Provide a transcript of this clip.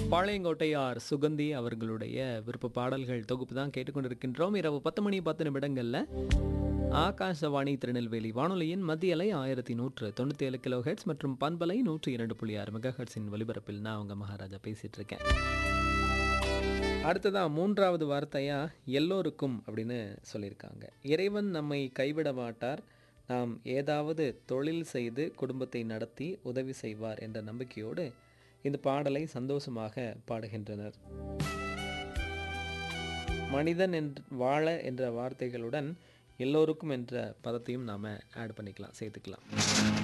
பாளையங்கோட்டையார் சுகந்தி அவர்களுடைய விருப்ப பாடல்கள் தொகுப்பு தான் கேட்டுக்கொண்டிருக்கின்றோம் இரவு பத்து மணி பத்து நிமிடங்களில் ஆகாசவாணி திருநெல்வேலி வானொலியின் மத்திய அலை ஆயிரத்தி நூற்று தொண்ணூற்றி ஏழு கிலோ ஹெட்ஸ் மற்றும் பண்பலை நூற்றி இரண்டு புள்ளி ஆறு மெகா ஹெட்ஸின் ஒலிபரப்பில் நான் உங்கள் மகாராஜா பேசிகிட்டு இருக்கேன் அடுத்ததா மூன்றாவது வார்த்தையா எல்லோருக்கும் அப்படின்னு சொல்லியிருக்காங்க இறைவன் நம்மை கைவிட மாட்டார் நாம் ஏதாவது தொழில் செய்து குடும்பத்தை நடத்தி உதவி செய்வார் என்ற நம்பிக்கையோடு இந்த பாடலை சந்தோஷமாக பாடுகின்றனர் மனிதன் என்ற வாழ என்ற வார்த்தைகளுடன் எல்லோருக்கும் என்ற பதத்தையும் நாம் ஆட் பண்ணிக்கலாம் சேர்த்துக்கலாம்